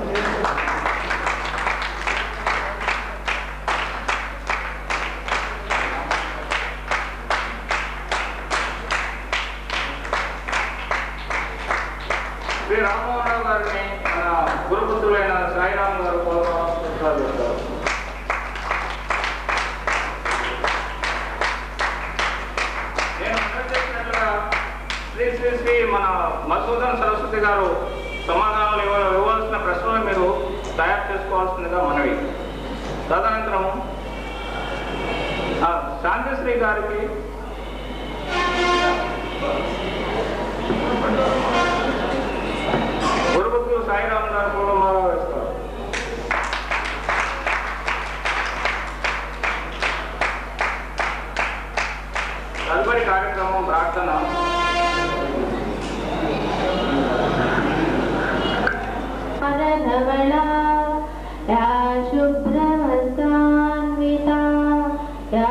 శ్రీ రామమోహన్ గారిని మన గురుపుత్రులైన సాయిరామ్ గారు ప్రోత్సహిస్తారు నేను ముందు చెప్పినట్లుగా శ్రీ శ్రీ శ్రీ మన మధుసూదన్ సరస్వతి గారు సమాధానాలు ఇవ్వ ఇవ్వాల్సిన ప్రశ్నలు మీరు తయారు చేసుకోవాల్సిందిగా మనవి తదనంతరం ఆ, శాంతిశ్రీ గారికి గురుభక్తులు సాయిరామ్ గారు కూడా మాల వేస్తారు తదుపరి కార్యక్రమం ప్రార్థన धवला या शुभ्रवस्त्रान्विता या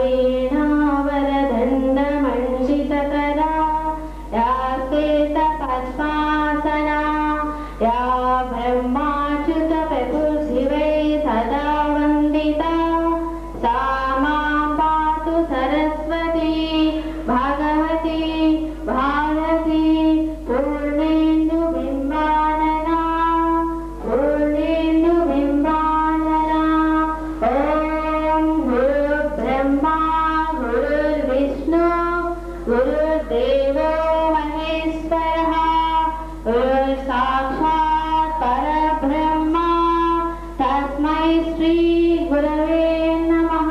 वीणावरदण्डमण्डितकरा या श्वेतपद्मासना या ब्रह्माच्युतप्रभुशिवै सदा वन्दिता सा मां पातु सरस्वती भगवती भारती पूर्णेन्दुबिम्बानना पूर्णेन्दुबिम्बानना ॐ गुरुर्ब्रह्मा गुरुर्विष्णु गुरुर्देवो महेश्वरः गुरुर्साक्षात् परब्रह्मा तस्मै श्रीगुरवे नमः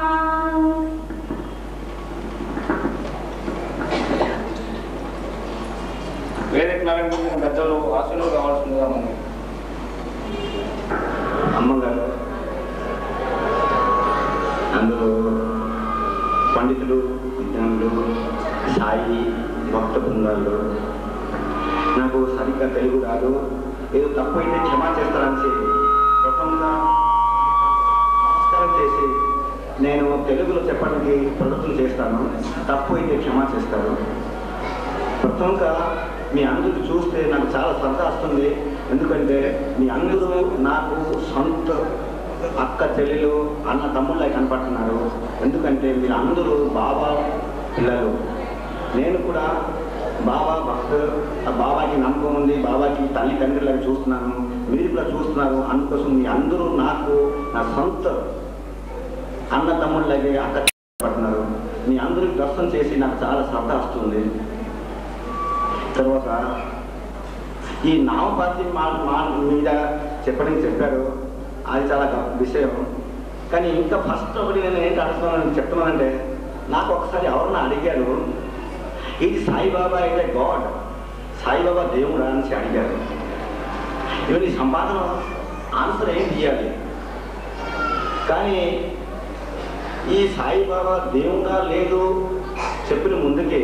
వేదిక నలంకరించిన పెద్దలు ఆశలు కావాల్సిందిగా మనం అమ్మగారు అందరూ పండితులు విజ్ఞానులు సాయి భక్త బృందాలు నాకు సరిగ్గా తెలుగు రాదు ఏదో తప్పు అయితే క్షమా చేస్తారని ప్రథమంగా నమస్కారం చేసి నేను తెలుగులో చెప్పడానికి ప్రదర్శన చేస్తాను తప్పు అయితే క్షమా చేస్తారు ప్రథమంగా మీ అందరికి చూస్తే నాకు చాలా సరదా వస్తుంది ఎందుకంటే మీ అందరూ నాకు సొంత అక్క చెల్లెలు అన్న తమ్ముళ్ళ కనపడుతున్నారు ఎందుకంటే మీరు అందరూ బాబా పిల్లలు నేను కూడా బాబా భక్త ఆ బాబాకి నమ్మకం ఉంది బాబాకి తల్లి తండ్రిలాగా చూస్తున్నాను మీరు కూడా చూస్తున్నారు అందుకోసం మీ అందరూ నాకు నా సొంత అన్న తమ్ముళ్ళలాగే అక్క పడుతున్నారు మీ అందరికి దర్శనం చేసి నాకు చాలా సరదా వస్తుంది తర్వాత ఈ నామపాతి మా మా మీద చెప్పడానికి చెప్పారు అది చాలా గొప్ప విషయం కానీ ఇంకా ఫస్ట్ ఒకటి నేను ఏంటి అడుగుతున్నాను చెప్తున్నానంటే నాకు ఒకసారి ఎవరన్నా అడిగారు ఇది సాయిబాబా అయితే గాడ్ సాయిబాబా దేవుడా అని అడిగారు ఇవన్నీ సంపాదన ఆన్సర్ ఏం తీయాలి కానీ ఈ సాయిబాబా దేవుడా లేదు చెప్పిన ముందుకే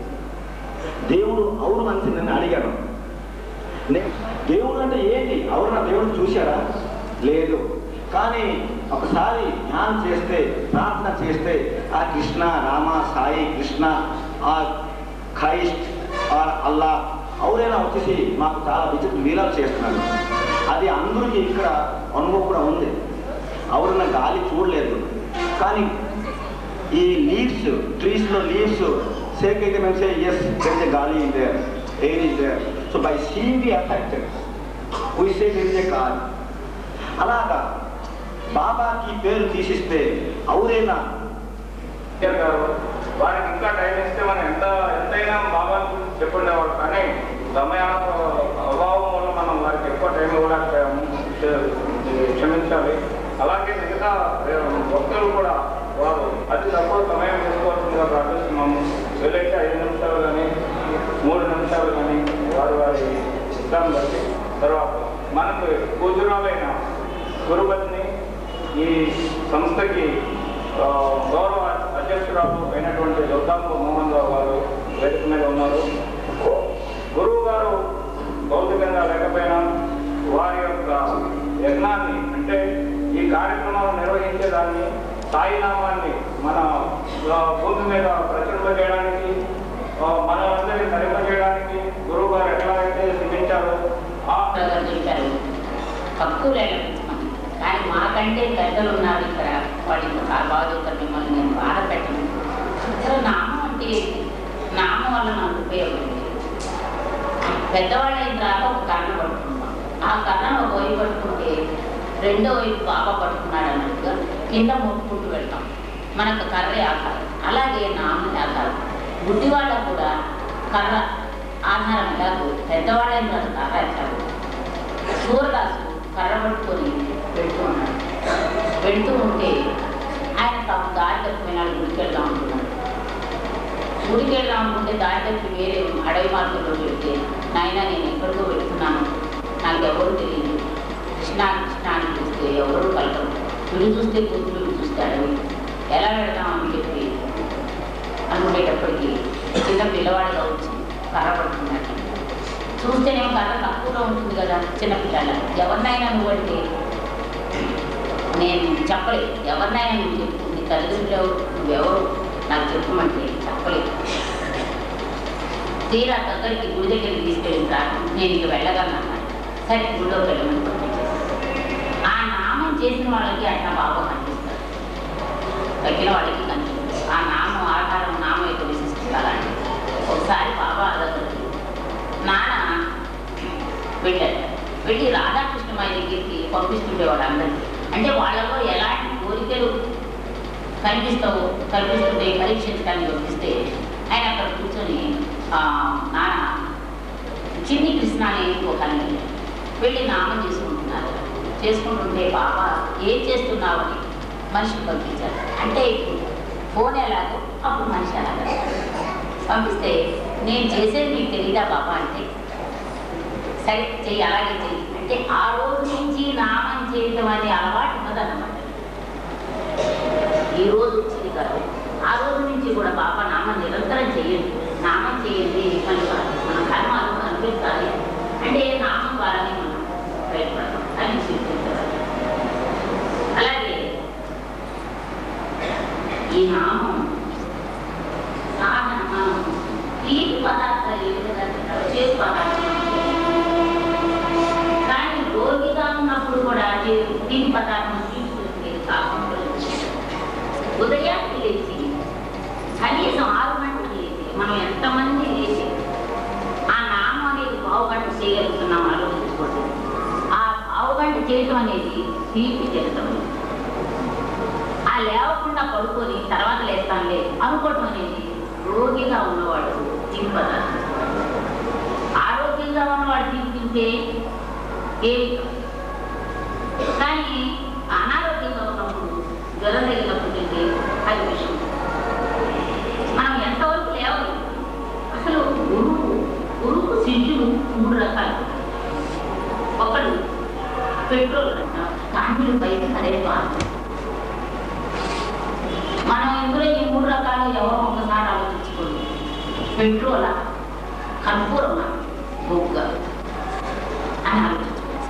దేవుడు అవును మనిషి నన్ను అడిగాను నే- దేవుడు అంటే ఏంటి అవును నా దేవుడు చూశారా లేదు కానీ ఒకసారి ధ్యానం చేస్తే ప్రార్థన చేస్తే ఆ కృష్ణ రామ సాయి కృష్ణ ఆ క్రైస్ట్ ఆ అల్లా ఎవరైనా వచ్చేసి మాకు చాలా విచిత్ర లీలాలు చేస్తున్నారు అది అందరికీ ఇక్కడ అనుభవం కూడా ఉంది ఎవరన్నా గాలి చూడలేదు కానీ ఈ లీవ్స్ ట్రీస్లో లీవ్స్ షేక్ అయితే మేము say yes there is gaali is there air is there so by seeing the effect we say there is a gaali అలాగా బాబాకి పేరు తీసిస్తే ఎవరైనా టీచర్ గారు వారికి ఇంకా టైం ఇస్తే మనం ఎంత ఎంతైనా బాబా గురించి చెప్పుండేవాడు కానీ సమయ అభావం వల్ల మనం వారికి ఎక్కువ టైం ఇవ్వలేకపోయాము క్ష- క్షమించాలి అలాగే మిగతా భక్తులు కూడా వారు అతి తక్కువ సమయం తీసుకోవాల్సిందిగా ప్రార్థిస్తున్నాము వీలైతే ఐదు నిమిషాలు కానీ మూడు నిమిషాలు కానీ వారి వారి ఇష్టాన్ని బట్టి తర్వాత మనకు పూజనాలైన గురుపతిని ఈ సంస్థకి ఆ, గౌరవ అధ్యక్షురాలు అయినటువంటి దుర్గాంబ మోహన్ రావు గారు వేదిక మీద ఉన్నారు గురువు గారు భౌతికంగా లేకపోయినా వారి యొక్క యజ్ఞాన్ని అంటే ఈ కార్యక్రమాలు నిర్వహించేదాన్ని సాయినామాన్ని మన ఆ, భూమి మీద ప్రచురింప చేయడానికి మనందరినీ తరింప చేయడానికి గురువు గారు ఎట్లా అయితే శ్రమించారో ఆ గారు చెప్పారు తక్కువ లేకపోతున్నాను కానీ మాకంటే పెద్దలు ఉన్నారు ఇక్కడ వాళ్ళు ఇంకా చాలా బాగా చెప్తారు మిమ్మల్ని నేను బాధ పెట్టను అసలు నామం అంటే ఏంటి? నామం వల్ల నాకు ఉపయోగం ఏంటి? పెద్దవాళ్ళు అయిన తర్వాత ఒక కర్ణ పట్టుకుంటాం ఆ కర్ణను ఒక వైపు పట్టుకుంటే రెండో వైపు బాబా పట్టుకున్నాడు అన్నట్టుగా కింద మొట్టుకుంటూ వెళ్తాం మనకు కర్రే ఆధారం అలాగే నామని ఆధారం బుద్ధి వాళ్ళకు కూడా కర్ర ఆధారం ఎలాగో పెద్దవాళ్ళైన తర్వాత కర్ర ఎట్లాగో సూర్యదాసు కర్ర పట్టుకొని వెళ్తూ ఉన్నాడు వెళ్తూ ఉంటే ఆయన తాము దారి తప్పిపోయినాడు గుడికి వెళ్దాం అనుకున్నాడు గుడికి వెళ్దాం అనుకుంటే దారి తప్పి వేరే అడవి మార్గంలో వెళ్తే నాయన నేను ఎక్కడికో వెళ్తున్నాను నాకు ఎవరు తెలియదు కృష్ణా కృష్ణాన్ని చూస్తే ఎవరు కలగరు వీడు చూస్తే కూతురు వీడు చూస్తే అడవి ఎలా వెళ్దాం అని చెప్పి అనుకునేటప్పటికి చిన్న పిల్లవాడిగా వచ్చి కర్ర పడుతున్నాడు చూస్తేనేమో కర్ర తక్కువగా ఉంటుంది కదా చిన్నపిల్లల ఎవరినైనా నువ్వు అంటే నేను చెప్పలేదు ఎవరినైనా నువ్వు చెప్పు నీ తల్లిదండ్రులు ఎవరు నువ్వెవరు నాకు చెప్పమంటే చెప్పలేదు తీరా దగ్గరికి గుడి దగ్గరికి తీసుకెళ్ళిన తర్వాత నేను ఇక వెళ్ళగలను అన్నాడు సరే గుడిలోకి వెళ్ళమని పంపించేశాను ఆ నామం చేసిన వాళ్ళకి అట్లా బాగా కనిపిస్తారు తగ్గిన వాళ్ళకి కనిపిస్తుంది ఆ నామం ఆధారం నామం యొక్క విశిష్టత అలాంటి ఒకసారి బాబా దగ్గరికి నాన్న వెళ్ళారు వెళ్ళి రాధాకృష్ణమయ్య దగ్గరికి పంపిస్తుండేవాడు అందరికీ అంటే వాళ్ళలో ఎలాంటి కోరికలు కనిపిస్తావు కనిపిస్తుంటే పరీక్షించడానికి పంపిస్తే ఆయన అక్కడ కూర్చొని ఆ, నాన్న చిన్ని కృష్ణ అని ఒకరిని వెళ్ళి నామం చేసుకుంటున్నారు చేసుకుంటుంటే బాబా ఏం చేస్తున్నావని మనిషిని పంపించారు అంటే ఇప్పుడు ఫోన్ ఎలాగో అప్పుడు మనిషి అలాగా పంపిస్తే నేను చేసేది మీకు తెలియదా బాబా అంటే సరే చెయ్యి అలాగే చెయ్యి అంటే ఆ రోజు నుంచి నామం చేయటం అనే అలవాటు ఉన్నదన్నమాట ఈ రోజు వచ్చింది కాదు ఆ రోజు నుంచి కూడా బాబా నామం నిరంతరం చేయండి నామం చేయండి ఇబ్బంది కాదు మన కర్మాలు అనిపించాలి అంటే నామం ద్వారానే మనం బయటపడతాం అని సూచించారు అలాగే ఈ నామం సాధన మనం తీపి పదార్థాలు ఏ విధంగా తింటారో చేతి పదార్థాలు కానీ రోగిగా ఉన్నప్పుడు కూడా చే- తీపి పదార్థం తీసుకుంటే కాకుండా ఉదయాన్నే లేచి కనీసం ఆరు గంటలకు లేచి మనం ఎంతమంది లేచి ఆ నామం అనేది పావు గంట చేయగలుగుతున్నాం ఆలోచించుకోండి ఆ పావు గంట చేయటం అనేది తీపి తినటం ఆ లేవకుండా పడుకొని తర్వాత లేస్తానులే అనుకోవటం అనేది రోగిగా ఉన్నవాడు తీపి పదార్థం ఆరోగ్యంగా ఉన్నవాడు తీపి తింటే ఏమి కాదు. కానీ అనారోగ్యంగా ఉన్నప్పుడు జ్వరం తగినప్పుడు తింటే అది విషయం మనం ఎంతవరకు లేవలేదు అసలు గురువు గురువుకు శిష్యుడు మూడు రకాలు ఒకడు పెట్రోల్ అంట కాంతిలు బయట అదే బాధ మనం ఇందులో ఈ మూడు రకాలు ఎవరో ఒకసారి ఆలోచించుకోండి పెట్రోలా కర్పూరమా బొగ్గ అని ఆలోచించుకోండి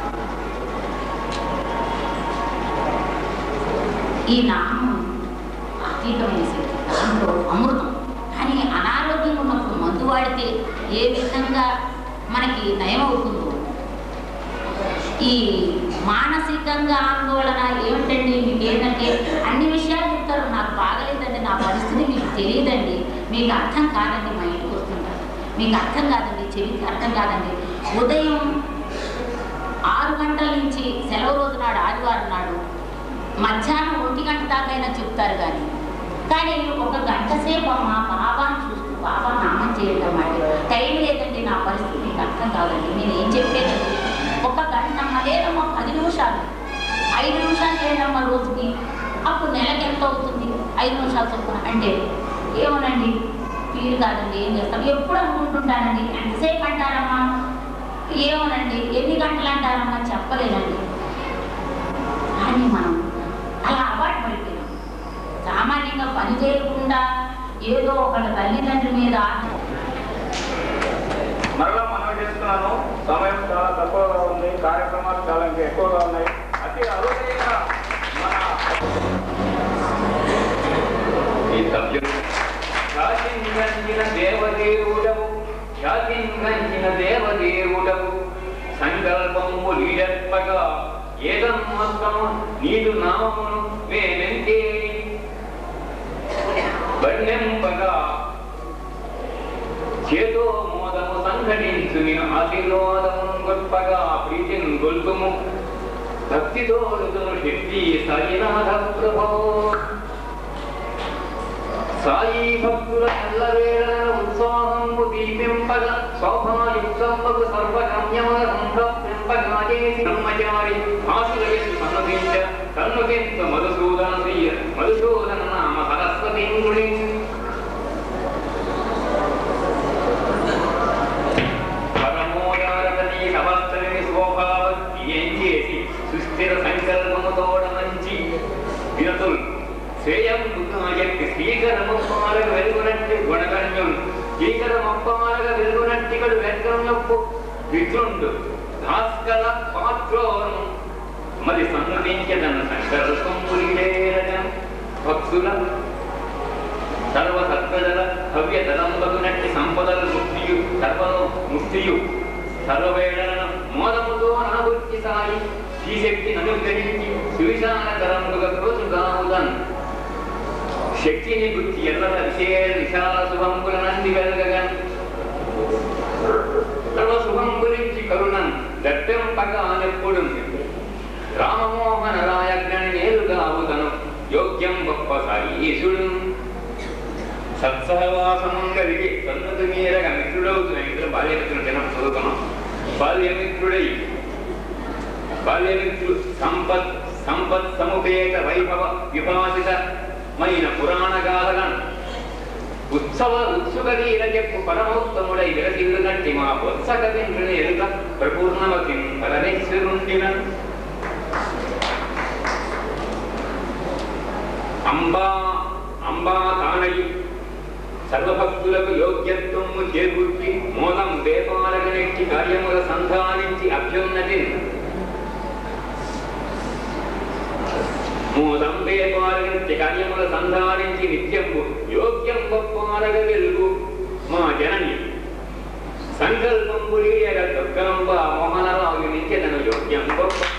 ఈ నామం అతీతమైన శక్తి దాంట్లో అమృతం కానీ అనారోగ్యం ఉన్నప్పుడు మందు వాడితే ఏ విధంగా మనకి నయమవుతుందో ఈ మానసికంగా ఆందోళన ఏమిటండి మీకు ఏంటంటే అన్ని విషయాలు చెప్తారు నాకు బాగలేదండి నా పరిస్థితి మీకు తెలియదండి మీకు అర్థం కాదండి మా ఇంటికి వస్తుంటారు మీకు అర్థం కాదండి చెవికి అర్థం కాదండి ఉదయం ఆరు గంటల నుంచి సెలవు రోజు నాడు ఆదివారం నాడు మధ్యాహ్నం ఒంటి గంట దాకైనా చెప్తారు కానీ కానీ ఒక గంట సేపు మా బాబాని చూస్తూ బాబా నామం చేయడం మాట టైం లేదండి నా పరిస్థితి మీకు అర్థం కాదండి నేను ఏం చెప్పేదండి ఒక గంట లేదమ్మా పది నిమిషాలు ఐదు నిమిషాలు చేయండమ్మా రోజుకి అప్పుడు నెలకి ఎంత అవుతుంది ఐదు నిమిషాలు చొప్పున అంటే ఏమోనండి వీలు కాదండి ఏం చేస్తాం ఎప్పుడు అనుకుంటుంటానండి ఎంతసేపు అంటారమ్మా ఏమోనండి ఎన్ని గంటలు అంటారమ్మా చెప్పలేనండి కానీ మనం అలా అలవాటు పడిపోయాం సామాన్యంగా పని చేయకుండా ఏదో ఒకళ్ళ తల్లిదండ్రుల మీద ఆధార మరలా మనం చేస్తున్నాను సమయం చాలా తక్కువగా ఉంది కార్యక్రమాలు చాలా ఇంకా ఎక్కువగా ఉన్నాయి అతి అరుదైన మన ఈ సబ్జెక్ట్ శాసించిన దేవదేవుడవు శాసించిన దేవదేవుడవు సంకల్పము లీడర్పగా ఏదమ్మస్తము నీదు నామమును మేమెంతే వర్ణింపగా చేతో మోదము సంఘటించు నేను ఆశీర్వాదము గొప్పగా ప్రీతిని గొల్పుము భక్తితో శక్తి సాయినాథ ప్రభో సాయి భక్తుల ఎల్లవేళ ఉత్సాహంబు దీపింపగ శోభాయుక్తంబగు సర్వగమ్యముల సంప్రప్యంపగా చేసి బ్రహ్మచారి ఆశులయస్సు సన్నదించ కన్నుకింత మధుసూదన శ్రీయ మధుసూదన నామ సరస్వతి పరమోదారతని సమస్తని స్వభావతి ఏం చేసి సుస్థిర సంకల్పముతోడ మంచి వినతులు శ్రేయంబుగాయక్కి శ్రీకరమప్పాలక వెలుగునట్టి గుణగణ్యం శ్రీకరమప్పాలక వెలుగునట్టికడు వెంకన్నప్పు విద్రుండు భాస్కర పాత్రోను మరి సన్నదించదన్న సంకల్పం పురిడేరగం భక్తుల సర్వ సత్వజల భవ్య తలంబగునట్టి సంపదలు ముక్తియు సర్వను ముక్తియు సర్వవేళలను మోదముతో నాగుర్తి సాయి శ్రీశక్తి అనుగ్రహించి సువిశాల తరంబుగా రోజుగాముదన్ శక్తిని గుర్తి ఎల్లల విశేష విశాల శుభంబుల నంది వెలగగన్ సర్వ శుభం గురించి కరుణం దట్టంపగానెప్పుడు రామమోహన రాయజ్ఞని నేరుగావుతను యోగ్యం గొప్ప సాయీసుడు సత్సహవాసము కలిగి సన్నతి మీరగా మిత్రుడవుతున్న ఇద్దరు బాల్యమిత్రుడు దినం చదువుతున్నాం బాల్యమిత్రుడై బాల్యమిత్రుడు సంపత్ సంపత్ సముపేత వైభవ విభాసిత మైన పురాణ గాథలను ఉత్సవ ఉత్సుకీర చెప్పు పరమోత్తముడై విరసిల్లు నట్టి మా ఉత్సక తండ్రిని ఎరుక ప్రపూర్ణమతి పరమేశ్వరుండిన అంబా అంబా తానై సర్వభక్తులకు యోగ్యత్వము చేకూర్చి మూలం వేపాలగనెట్టి కార్యముల సంధానించి అభ్యున్నతి మూలం వేపాలగనెట్టి కార్యముల సంధానించి నిత్యము యోగ్యం గొప్పాలగ వెలుగు మా జనని సంకల్పం పులియగ దుర్గంబ మోహనరావు నిత్యతను యోగ్యం గొప్ప